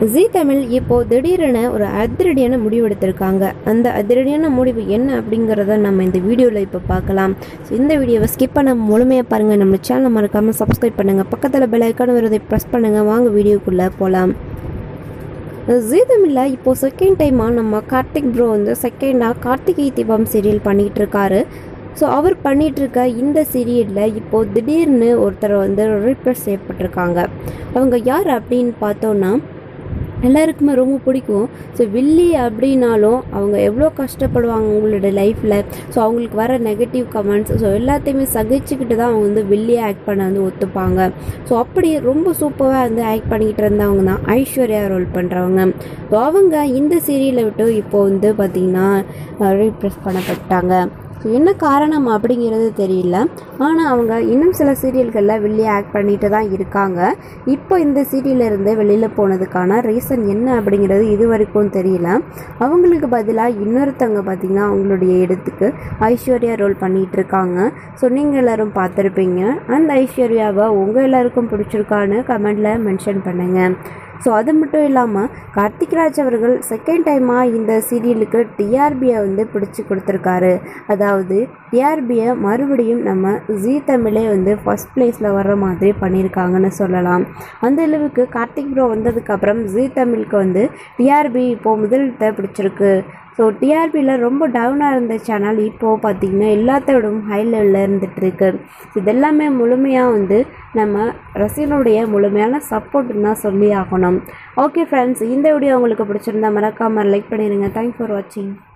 ஜீ தமிழ் இப்போ திடீரென ஒரு அதிரடியான முடிவு எடுத்திருக்காங்க அந்த அதிரடியான முடிவு என்ன அப்படிங்கிறத நம்ம இந்த வீடியோவில் இப்போ பார்க்கலாம் ஸோ இந்த வீடியோவை ஸ்கிப் பண்ண முழுமையாக பாருங்கள் நம்ம சேனலை மறக்காமல் சப்ஸ்கிரைப் பண்ணுங்கள் பக்கத்தில் பெல் ஐக்கான வரதை ப்ரெஸ் பண்ணுங்கள் வாங்க வீடியோக்குள்ளே போகலாம் ஜீ தமிழில் இப்போது செகண்ட் டைமாக நம்ம கார்த்திக் ப்ரோ வந்து செகண்டாக கார்த்திகை தீபம் சீரியல் பண்ணிகிட்டு இருக்காரு ஸோ அவர் பண்ணிட்டு இருக்க இந்த சீரியலில் இப்போது திடீர்னு ஒருத்தர் வந்து ரீப்ளேஸ் செய்யப்பட்டிருக்காங்க அவங்க யார் அப்படின்னு பார்த்தோன்னா எல்லாருக்குமே ரொம்ப பிடிக்கும் ஸோ வில்லி அப்படின்னாலும் அவங்க எவ்வளோ கஷ்டப்படுவாங்க அவங்களோட லைஃப்பில் ஸோ அவங்களுக்கு வர நெகட்டிவ் கமெண்ட்ஸ் ஸோ எல்லாத்தையுமே சகிச்சுக்கிட்டு தான் அவங்க வந்து வில்லியை ஆக்ட் பண்ண வந்து ஒத்துப்பாங்க ஸோ அப்படி ரொம்ப சூப்பராக வந்து ஆக்ட் பண்ணிக்கிட்டு இருந்தவங்க தான் ஐஸ்வர்யா ரோல் பண்ணுறவங்க ஸோ அவங்க இந்த சீரியலை விட்டு இப்போ வந்து பார்த்திங்கன்னா ரீப்ளேஸ் பண்ணப்பட்டாங்க ஸோ என்ன காரணம் அப்படிங்கிறது தெரியல ஆனால் அவங்க இன்னும் சில சீரியல்களில் வெளியே ஆக்ட் பண்ணிட்டு தான் இருக்காங்க இப்போ இந்த சீரியலிருந்து வெளியில் போனதுக்கான ரீசன் என்ன அப்படிங்கிறது இது வரைக்கும் தெரியல அவங்களுக்கு பதிலாக இன்னொருத்தவங்க பார்த்திங்கன்னா அவங்களுடைய இடத்துக்கு ஐஸ்வர்யா ரோல் பண்ணிகிட்டு இருக்காங்க ஸோ நீங்கள் எல்லோரும் பார்த்துருப்பீங்க அந்த ஐஸ்வர்யாவை உங்கள் எல்லாருக்கும் பிடிச்சிருக்கான்னு கமெண்டில் மென்ஷன் பண்ணுங்கள் ஸோ அது மட்டும் இல்லாமல் கார்த்திக்ராஜ் அவர்கள் செகண்ட் டைமாக இந்த சீரியலுக்கு டிஆர்பியை வந்து பிடிச்சி கொடுத்துருக்காரு அதாவது டிஆர்பியை மறுபடியும் நம்ம ஜீ தமிழே வந்து ஃபஸ்ட் பிளேஸில் வர்ற மாதிரி பண்ணியிருக்காங்கன்னு சொல்லலாம் அந்த அளவுக்கு கார்த்திக் ப்ரோ வந்ததுக்கப்புறம் ஜீ தமிழுக்கு வந்து டிஆர்பி இப்போது முதலிடத்தை பிடிச்சிருக்கு ஸோ டிஆர்பியில் ரொம்ப டவுனாக இருந்த சேனல் இப்போது பார்த்திங்கன்னா எல்லாத்த விடவும் ஹை லெவலில் இருந்துகிட்ருக்கு இதெல்லாமே முழுமையாக வந்து நம்ம ரசிகனுடைய முழுமையான சப்போர்ட்னு தான் சொல்லி ஆகணும் ஓகே ஃப்ரெண்ட்ஸ் இந்த வீடியோ உங்களுக்கு பிடிச்சிருந்தா மறக்காமல் லைக் பண்ணிடுங்க தேங்க்ஸ் ஃபார் வாட்சிங்